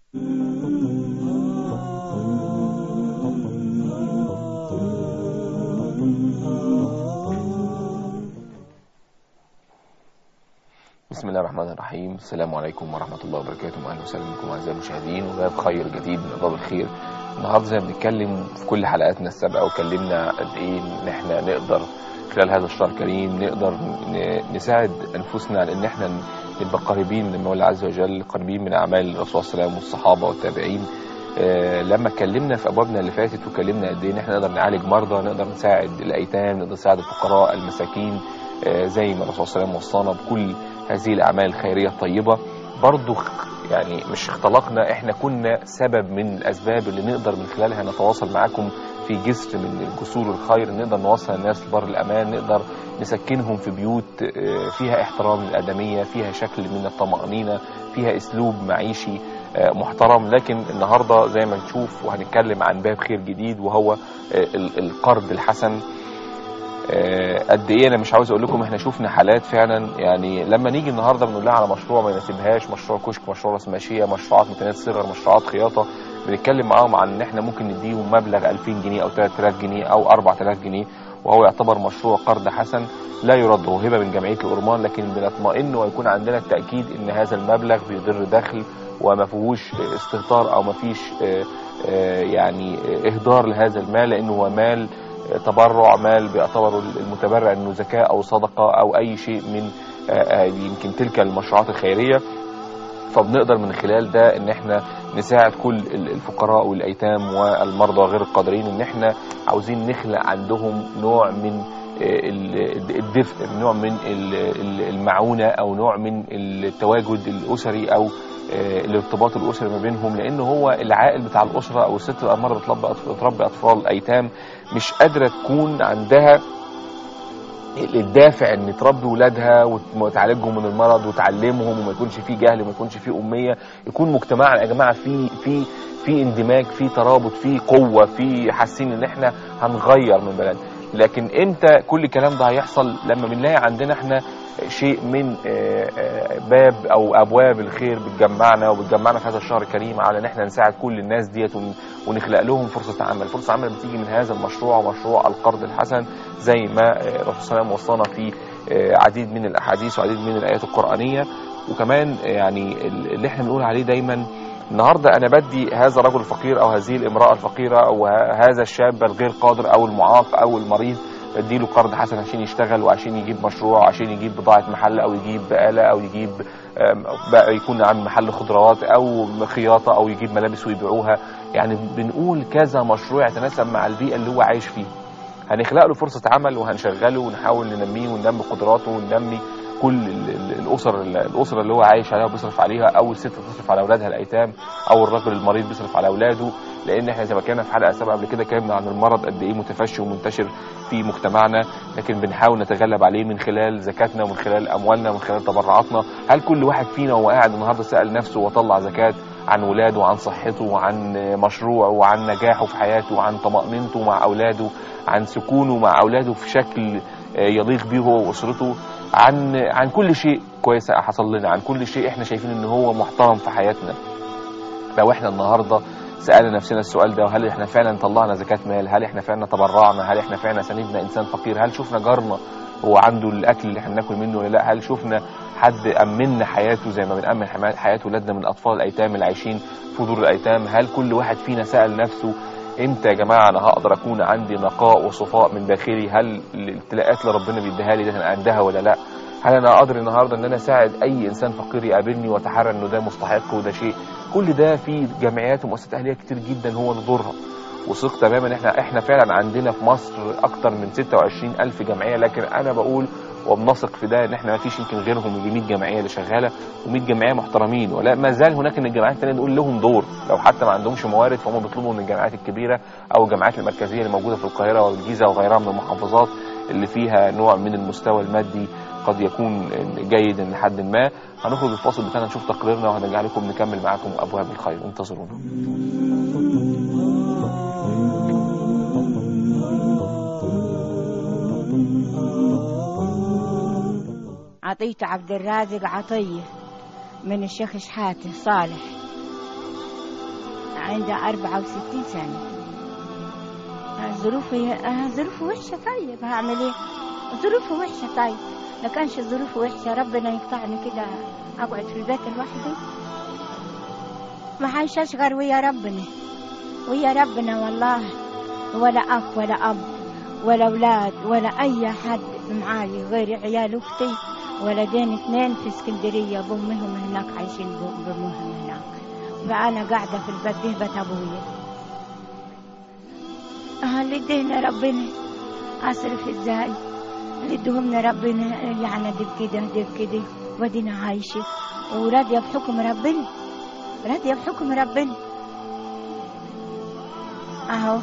بسم الله الرحمن الرحيم السلام عليكم ورحمة الله وبركاته أهلا وسهلا بكم أعزائي المشاهدين وباب خير جديد من أبواب الخير النهاردة زي ما بنتكلم في كل حلقاتنا السابقة وكلمنا قد إيه إن إحنا نقدر خلال هذا الشهر الكريم نقدر ن- نساعد أنفسنا على إن إحنا نبقى قريبين من المولى عز وجل قريبين من أعمال الرسول صلى الله عليه وسلم والصحابة والتابعين آه، لما اتكلمنا في ابوابنا اللي فاتت وكلمنا قد ايه ان احنا نقدر نعالج مرضى نقدر نساعد الايتام نقدر نساعد الفقراء المساكين آه، زي ما الرسول صلى الله عليه وسلم وصانا بكل هذه الاعمال الخيريه الطيبه برضو خ- يعني مش اختلقنا احنا كنا سبب من الاسباب اللي نقدر من خلالها نتواصل معاكم في جسر من جسور الخير نقدر نوصل الناس لبر الامان نقدر نسكنهم في بيوت آه، فيها احترام للادميه فيها شكل من الطمانينه فيها اسلوب معيشي آه، محترم لكن النهارده زي ما نشوف وهنتكلم عن باب خير جديد وهو آه، ال- القرض الحسن آه، قد ايه انا مش عاوز اقول لكم احنا شفنا حالات فعلا يعني لما نيجي النهارده بنقول لها على مشروع ما يناسبهاش مشروع كشك مشروع راس ماشيه مشروعات متناهيه الصغر مشروعات خياطه بنتكلم معاهم عن ان احنا ممكن نديهم مبلغ 2000 جنيه او 3000 جنيه او 4000 جنيه وهو يعتبر مشروع قرض حسن لا يرد هو هبه من جمعيه الأورمان لكن بنطمئن ويكون عندنا التاكيد ان هذا المبلغ بيضر دخل وما فيهوش استهتار او ما فيش آه، آه، يعني اهدار لهذا المال لانه هو مال تبرع مال بيعتبر المتبرع انه زكاه او صدقه او اي شيء من آه، آه، يمكن تلك المشروعات الخيريه فبنقدر من خلال ده ان احنا نساعد كل ال- الفقراء والايتام والمرضى غير القادرين ان احنا عاوزين نخلق عندهم نوع من آه، ال- الدفء نوع من ال- ال- المعونه او نوع من التواجد الاسري او آه، الارتباط الاسري ما بينهم لان هو العائل بتاع الاسره او الست الاماره بتربي أطف- بتربي اطفال ايتام مش قادره تكون عندها الدافع ان تربي ولادها وت- وتعالجهم من المرض وتعلمهم وما يكونش فيه جهل وما يكونش فيه اميه يكون مجتمعنا يا جماعه في في في اندماج في ترابط في قوه في حاسين ان احنا هنغير من بلد لكن امتى كل الكلام ده هيحصل لما بنلاقي عندنا احنا شيء من آه، آه، باب او ابواب الخير بتجمعنا وبتجمعنا في هذا الشهر الكريم على ان احنا نساعد كل الناس ديت ون- ونخلق لهم فرصه عمل، فرصه عمل بتيجي من هذا المشروع مشروع القرض الحسن زي ما آه، الرسول صلى الله عليه وسلم وصانا في آه، عديد من الاحاديث وعديد من الايات القرانيه وكمان آه، يعني ال- اللي احنا بنقول عليه دايما النهارده انا بدي هذا الرجل الفقير او هذه الامراه الفقيره او ه- هذا الشاب الغير قادر او المعاق او المريض بديله قرض حسن عشان يشتغل وعشان يجيب مشروع وعشان يجيب بضاعة محل أو يجيب آلة أو يجيب آم، بقى يكون عن محل خضروات أو خياطة أو يجيب ملابس ويبيعوها يعني بنقول كذا مشروع يتناسب مع البيئة اللي هو عايش فيها هنخلق له فرصة عمل وهنشغله ونحاول ننميه وننمي قدراته وننمي كل ال- ال- الأسر الأسرة اللي هو عايش عليها وبيصرف عليها أو الست بتصرف على أولادها الأيتام أو الرجل المريض بيصرف على أولاده لأن احنا زي ما كنا في حلقة سابقة قبل كده اتكلمنا عن المرض قد إيه متفشي ومنتشر في مجتمعنا لكن بنحاول نتغلب عليه من خلال زكاتنا ومن خلال أموالنا ومن خلال تبرعاتنا هل كل واحد فينا وهو قاعد النهارده سأل نفسه وطلع زكاة عن ولاده وعن صحته وعن مشروعه وعن نجاحه في حياته وعن طمأنينته مع أولاده عن سكونه مع أولاده في شكل آه، يليق بيه هو وأسرته عن عن كل شيء كويس حصل لنا عن كل شيء احنا شايفين ان هو محترم في حياتنا لو احنا النهارده سألنا نفسنا السؤال ده وهل احنا فعلا طلعنا زكاة مال هل احنا فعلا تبرعنا هل احنا فعلا ساندنا انسان فقير هل شفنا جارنا هو عنده الاكل اللي احنا بناكل منه ولا لا هل شفنا حد امنا حياته زي ما بنامن حما- حياه ولادنا من الاطفال الايتام اللي عايشين في دور الايتام هل كل واحد فينا سال نفسه امتى يا جماعه انا هقدر اكون عندي نقاء وصفاء من داخلي هل الابتلاءات اللي ربنا بيديها لي ده انا قدها ولا لا هل انا قادر النهارده ان انا اساعد اي انسان فقير يقابلني واتحرى انه ده مستحق وده شيء كل ده في جمعيات ومؤسسات اهليه كتير جدا هو ده دورها وثق تماما احنا احنا فعلا عندنا في مصر اكتر من 26 الف جمعيه لكن انا بقول وبنثق في ده ان احنا ما فيش يمكن غيرهم يجي 100 جمعيه اللي شغاله و100 جمعيه محترمين ولا ما زال هناك ان الجمعيات الثانيه نقول لهم دور لو حتى ما عندهمش موارد فهم بيطلبوا من الجامعات الكبيره او الجامعات المركزيه اللي موجوده في القاهره والجيزه وغيرها من المحافظات اللي فيها نوع من المستوى المادي قد يكون جيد لحد ما هنخرج الفاصل بتاعنا نشوف تقريرنا وهنرجع لكم نكمل معاكم ابواب الخير انتظرونا عطية عبد الرازق عطية من الشيخ شحاتة صالح عنده 64 سنة ظروفي آه، ظروفه وحشة طيب هعمل ايه ظروفه وحشة طيب ما كانش ظروفه وحشة ربنا يقطعني كده أقعد في البيت لوحدي ما عايش أشغل ويا ربنا ويا ربنا والله ولا أخ ولا أب ولا أولاد ولا أي حد معاي غير عيال أختي ولدين اثنين في اسكندرية بأمهم هناك عايشين بأمهم هناك فأنا قاعدة في البيت ده بيت أبويا آه، اللي ادينا ربنا أصرف ازاي اللي ادهمنا ربنا يعني دب كده دب كده ودينا عايشة وراضية بحكم ربنا راضية بحكم ربنا اهو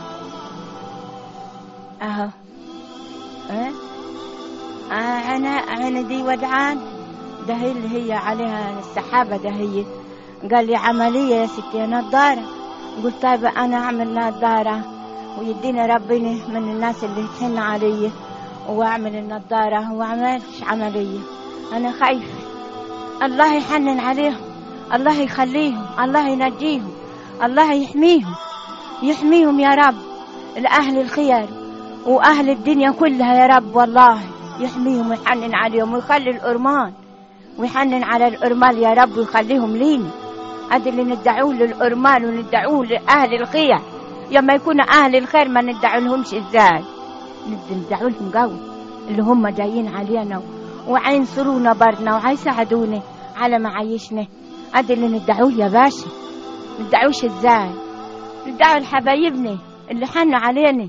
اهو اه آه، انا انا دي ودعان ده هي اللي هي عليها السحابة ده هي قال لي عملية يا ستي يا نظارة قلت طيب انا اعمل نظارة ويدينا ربنا من الناس اللي تحن علي واعمل النظارة وعملش عملية انا خايفة الله يحنن عليهم الله يخليهم الله ينجيهم الله يحميهم يحميهم يا رب لأهل الخير وأهل الدنيا كلها يا رب والله يحميهم ويحنن عليهم ويخلي الأرمان ويحنن على الأرمال يا رب ويخليهم لينا هذا اللي ندعوه للأرمال وندعوه لأهل الخير لما يكونوا أهل الخير ما ندعو لهمش إزاي ندعو لهم قوي اللي هم جايين علينا وعينصرونا برنا وعيساعدونا على ما عيشنا هذا اللي ندعوه يا باشا ندعوش ازاي ندعو لحبايبنا اللي حنوا علينا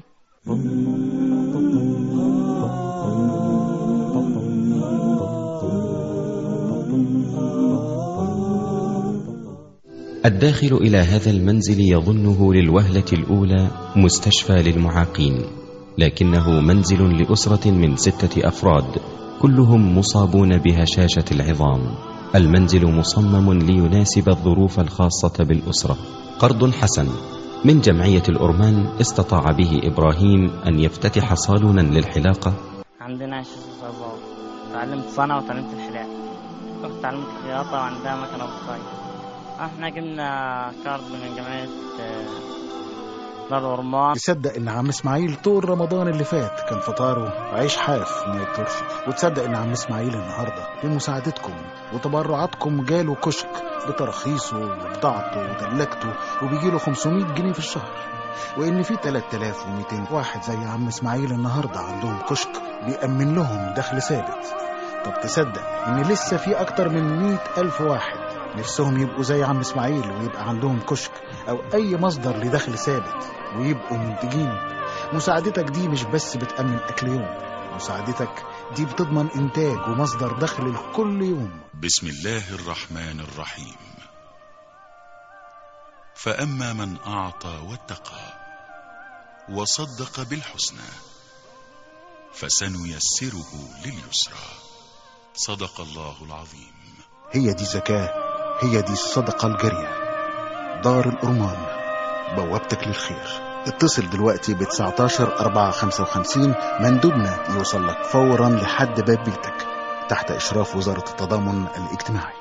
الداخل إلى هذا المنزل يظنه للوهلة الأولى مستشفى للمعاقين لكنه منزل لأسرة من ستة أفراد كلهم مصابون بهشاشة العظام المنزل مصمم ليناسب الظروف الخاصة بالأسرة قرض حسن من جمعية الأرمان استطاع به إبراهيم أن يفتتح صالونا للحلاقة عندنا شو صباح تعلمت صنعة وتعلمت الحلاق رحت تعلمت الخياطة وعندها مكنة بخاية احنا جبنا كارد من جمعية آه، دار الأرمان تصدق ان عم اسماعيل طول رمضان اللي فات كان فطاره عيش حاف ما يكترش وتصدق ان عم اسماعيل النهارده بمساعدتكم وتبرعاتكم جاله كشك بتراخيصه وبضاعته وتلاجته وبيجيله 500 جنيه في الشهر وان في 3200 واحد زي عم اسماعيل النهارده عندهم كشك بيأمن لهم دخل ثابت طب تصدق ان لسه في اكتر من 100 الف واحد نفسهم يبقوا زي عم اسماعيل ويبقى عندهم كشك او اي مصدر لدخل ثابت ويبقوا منتجين مساعدتك دي مش بس بتأمن اكل يوم مساعدتك دي بتضمن انتاج ومصدر دخل لكل يوم بسم الله الرحمن الرحيم فاما من اعطى واتقى وصدق بالحسنى فسنيسره لليسرى صدق الله العظيم هي دي زكاة هي دي الصدقة الجارية دار الأرمان بوابتك للخير اتصل دلوقتي ب 19 4 55 مندوبنا يوصل لك فورا لحد باب بيتك تحت إشراف وزارة التضامن الاجتماعي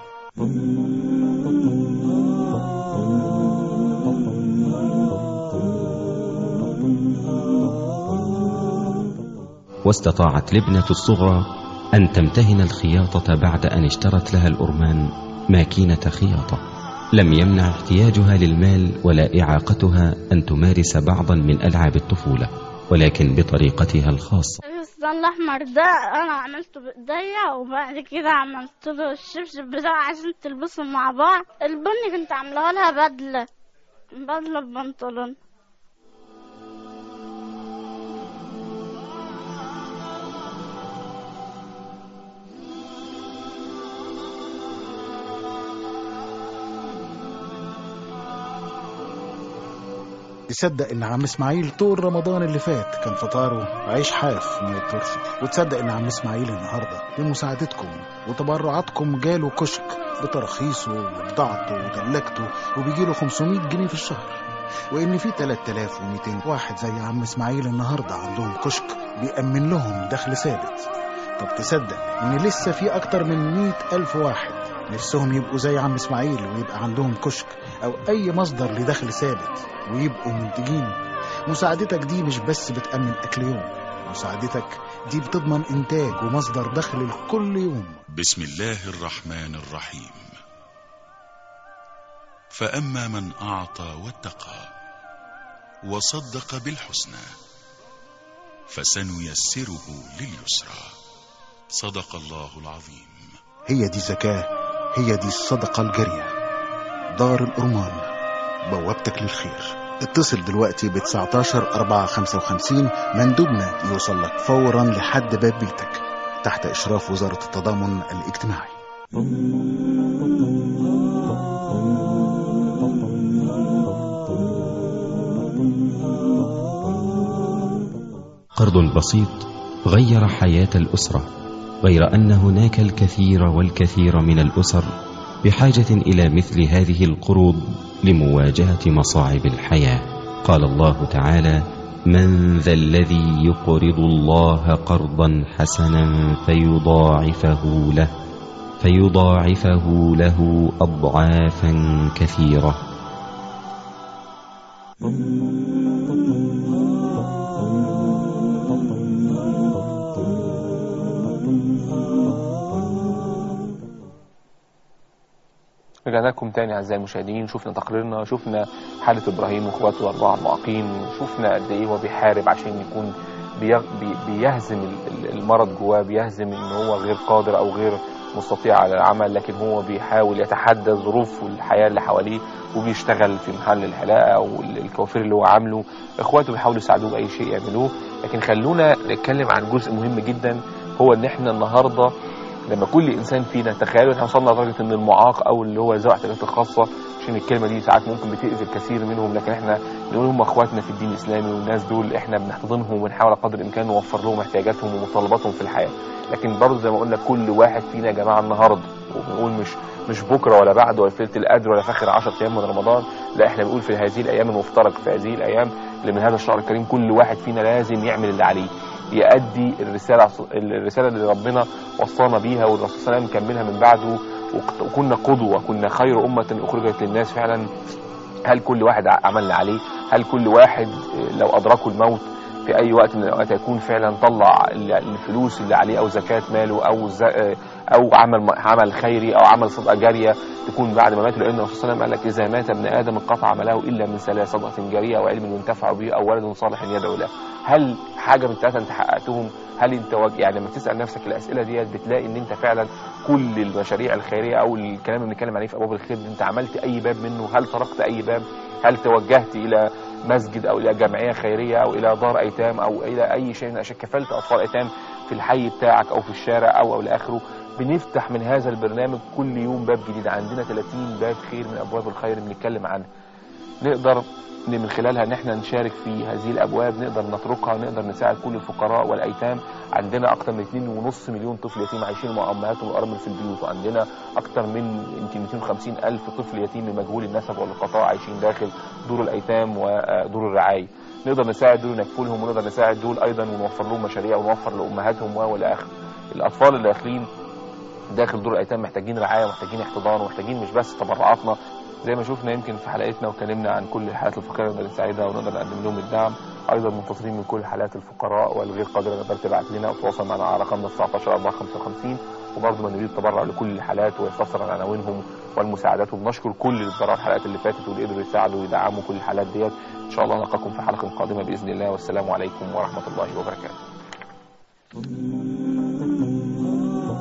واستطاعت لبنة الصغرى أن تمتهن الخياطة بعد أن اشترت لها الأرمان ماكينة خياطة لم يمنع احتياجها للمال ولا إعاقتها أن تمارس بعضا من ألعاب الطفولة ولكن بطريقتها الخاصة الفستان الأحمر ده أنا عملته بإيديا وبعد كده عملت له الشبشب بتاعه عشان تلبسهم مع بعض البني كنت عاملاها لها بدلة بدلة ببنطلون تصدق ان عم اسماعيل طول رمضان اللي فات كان فطاره عيش حاف ما يكترش وتصدق ان عم اسماعيل النهارده بمساعدتكم وتبرعاتكم جاله كشك بتراخيصه وبضاعته وتلاجته وبيجيله 500 جنيه في الشهر وان في 3200 واحد زي عم اسماعيل النهارده عندهم كشك بيأمن لهم دخل ثابت طب تصدق ان لسه في اكتر من 100 الف واحد نفسهم يبقوا زي عم اسماعيل ويبقى عندهم كشك أو أي مصدر لدخل ثابت ويبقوا منتجين مساعدتك دي مش بس بتأمن أكل يوم مساعدتك دي بتضمن إنتاج ومصدر دخل لكل يوم بسم الله الرحمن الرحيم فأما من أعطى واتقى وصدق بالحسنى فسنيسره لليسرى صدق الله العظيم هي دي زكاة هي دي الصدقة الجارية دار الأرمان بوابتك للخير اتصل دلوقتي ب 19 4 55 مندوبنا يوصل لك فورا لحد باب بيتك تحت إشراف وزارة التضامن الاجتماعي قرض بسيط غير حياة الأسرة غير أن هناك الكثير والكثير من الأسر بحاجة إلى مثل هذه القروض لمواجهة مصاعب الحياة قال الله تعالى من ذا الذي يقرض الله قرضا حسنا فيضاعفه له فيضاعفه له أضعافا كثيرة رجعنا لكم تاني اعزائي المشاهدين شفنا تقريرنا شفنا حاله ابراهيم واخواته الاربعه المعاقين شفنا قد ايه هو بيحارب عشان يكون بي- بي- بيهزم ال- ال- المرض جواه بيهزم ان هو غير قادر او غير مستطيع على العمل لكن هو بيحاول يتحدى ظروف الحياه اللي حواليه وبيشتغل في محل الحلاقه او ال- الكوافير اللي هو عامله اخواته بيحاولوا يساعدوه باي شيء يعملوه لكن خلونا نتكلم عن جزء مهم جدا هو ان احنا النهارده لما كل انسان فينا تخيلوا احنا وصلنا لدرجه ان المعاق او اللي هو ذوي الاحتياجات الخاصه عشان الكلمه دي ساعات ممكن بتاذي الكثير منهم لكن احنا نقول هم اخواتنا في الدين الاسلامي والناس دول احنا بنحتضنهم ونحاول قدر الامكان نوفر لهم احتياجاتهم ومتطلباتهم في الحياه لكن برضه زي ما قلنا كل واحد فينا يا جماعه النهارده وبنقول مش مش بكره ولا بعد ولا في ليله القدر ولا في اخر 10 ايام من رمضان لا احنا بنقول في هذه الايام المفترج في هذه الايام اللي من هذا الشهر الكريم كل واحد فينا لازم يعمل اللي عليه يأدي الرسالة الرسالة اللي ربنا وصانا بيها والرسول صلى الله عليه وسلم كملها من بعده وكنا قدوة كنا خير أمة أخرجت للناس فعلا هل كل واحد عمل اللي عليه هل كل واحد لو أدركه الموت في أي وقت من الأوقات يكون فعلا طلع الفلوس اللي عليه أو زكاة ماله أو ز- أو عمل عمل خيري أو عمل صدقة جارية تكون بعد ما مات لأن الرسول صلى الله عليه وسلم قال لك إذا مات ابن آدم انقطع عمله إلا من ثلاث صدقة جارية أو علم ينتفع به أو ولد صالح يدعو له هل حاجة من الثلاثة أنت حققتهم هل انت وج... يعني لما تسال نفسك الاسئله ديت بتلاقي ان انت فعلا كل المشاريع الخيريه او الكلام اللي بنتكلم عليه في ابواب الخير دي انت عملت اي باب منه هل طرقت اي باب هل توجهت الى مسجد او الى جمعيه خيريه او الى دار ايتام او الى اي شيء من الاشياء كفلت اطفال ايتام في الحي بتاعك او في الشارع او او الى اخره بنفتح من هذا البرنامج كل يوم باب جديد عندنا 30 باب خير من ابواب الخير بنتكلم عنها نقدر ان من خلالها ان احنا نشارك في هذه الابواب نقدر نطرقها نقدر نساعد كل الفقراء والايتام عندنا اكثر من 2.5 مليون طفل يتيم عايشين مع امهاتهم الارمل في البيوت وعندنا اكثر من يمكن 250 الف طفل يتيم من مجهول النسب والانقطاع عايشين داخل دور الايتام ودور الرعايه نقدر نساعد دول نكفلهم ونقدر نساعد دول ايضا ونوفر لهم مشاريع ونوفر لامهاتهم والى اخره الاطفال اللي داخلين داخل دور الايتام محتاجين رعايه ومحتاجين احتضان ومحتاجين مش بس تبرعاتنا زي ما شفنا يمكن في حلقتنا واتكلمنا عن كل الحالات الفقيره نقدر نساعدها ونقدر نقدم لهم الدعم ايضا منتظرين من كل حالات الفقراء والغير قادره نقدر تبعت لنا وتواصل معنا على رقمنا 19 455 وبرضه من يريد التبرع لكل الحالات ويستفسر عن عناوينهم والمساعدات وبنشكر كل اللي اتبرعوا الحلقات اللي فاتت واللي قدروا يساعدوا ويدعموا كل الحالات ديت ان شاء الله نلقاكم في حلقه قادمه باذن الله والسلام عليكم ورحمه الله وبركاته